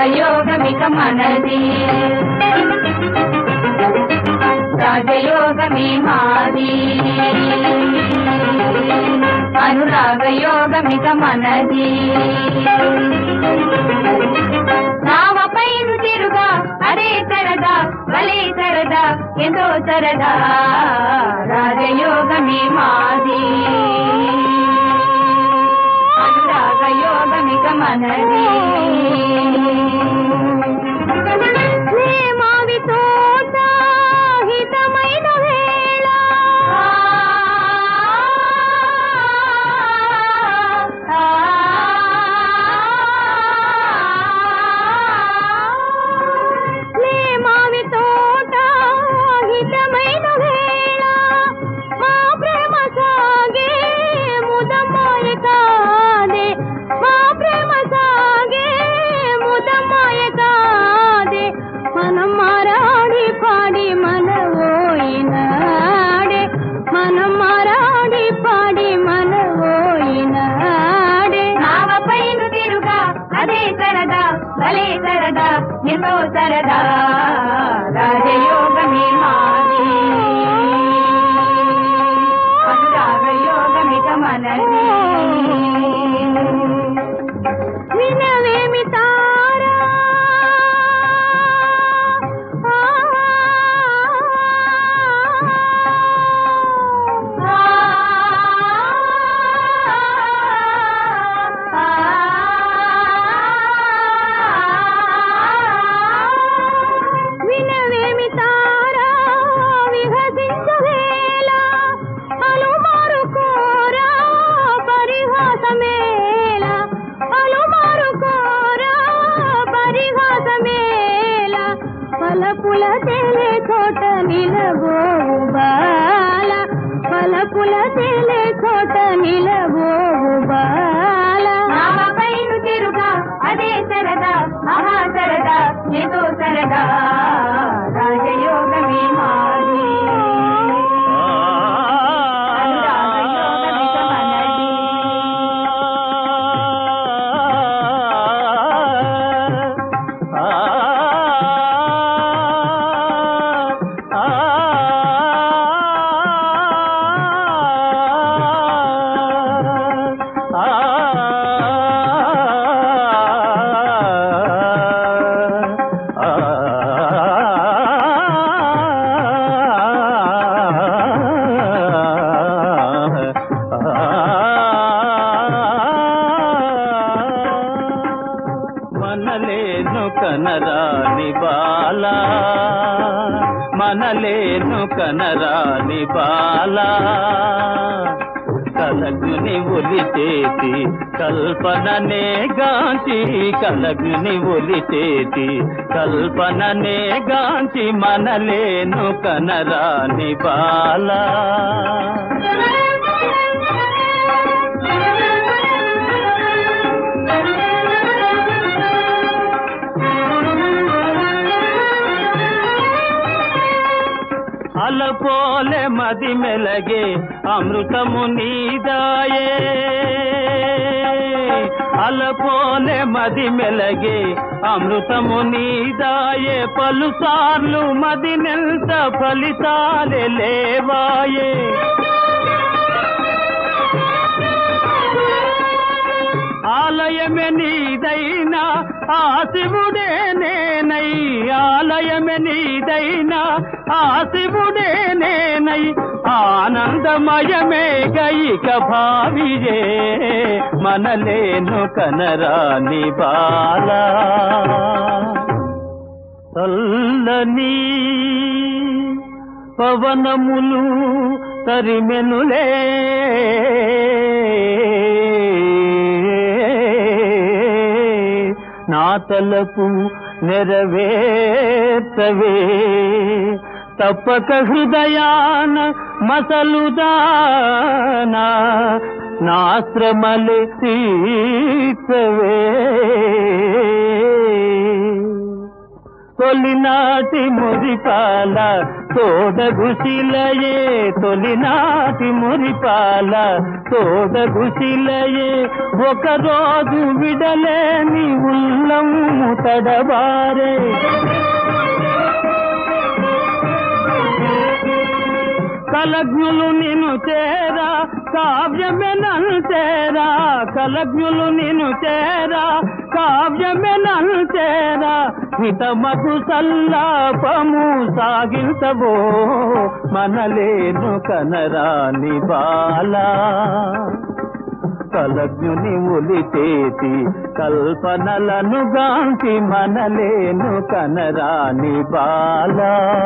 రాగయోగమిక మనది రాజయోగమే మాది అనురాగయోగమిక మనది నావపైను తిరుగా అదే సరదా భలే సరదా ఎంతో సరదా రాజయోగమే మాది అనురాగయోగమిక మనది మావి తోట హితమైన వేళ లే మావి తోట హితమైన వేళ మా ప్రేమ సాగే ముదమాయ కాదే మా ప్రేమ సాగే ముదమాయ కాదే మనం మారాడి పాడి మన ఓయినాడే మనం మారాడి పాడి మన ఓయినాడే నావపైను తిరుగా అదే సరదా భలే సరదా ఎంతో సరదా రాజయోగమే మాది అనురాగయోగమిక మనది వినవేమి తారా వినవేమి తారా విహసించవేళ అలుమారు కోరా పరిహాసమేళ అలుమారు కోరా పరిహాసమేళ పలపుల తేలే చోట నిలబోవు బాల పలపుల తేలే చోట నిలబోవు బాల నావపైను తిరుగా అదే సరదా మహా సరదా ఎంతో సరదా రాజయోగమే మాది అనురాగయోగమిక మనది మనలేను కనరాని బాల మనలేను కనరాని బాల కలగుని ఒలిచేతి కల్పననే గాంచి కలగుని ఒలిచేతి కల్పననే గాంచి మనలేను కనరాని బాల అలపోలే మది మెలగే అమృతము నీదాయే అలపోలే మది మెలగే అమృతము నీదాయే పలుసార్లు మది నెల్త ఫలితాలే లేవాయే ఆలయమే నీదైనా ఆ శివుడే నేనై ఆలయమే నీదైనా ఆ శివుడే నేనై ఆనందమయమే గైక భావియే మనలేను కనరాని బాలా చల్లని పవనములు తరిమెనులే నా తలకు నెరవేర్తవే తప్పక హృదయాన మసలుదానా నా శ్రమలు తీర్చవే తొలినాటి మురిపాల తోడగుశిలయే తొలినాటి మురిపాల తోడగుశిలయే ఒక రోజు విడలేని ఉల్లము తడబారే కలజ్ఞులు నిన్ను చేరా కావ్యమెనంతేరా కలజ్ఞులు నిన్ను చేరా కావ్యమెనంతేరా హితమగు సల్లాపము సాగించబో మనలేను కనరాని బాలా కలజ్ఞుని ఉలిచేసి కల్పనలను గాంచి మనలేను కనరాని బాలా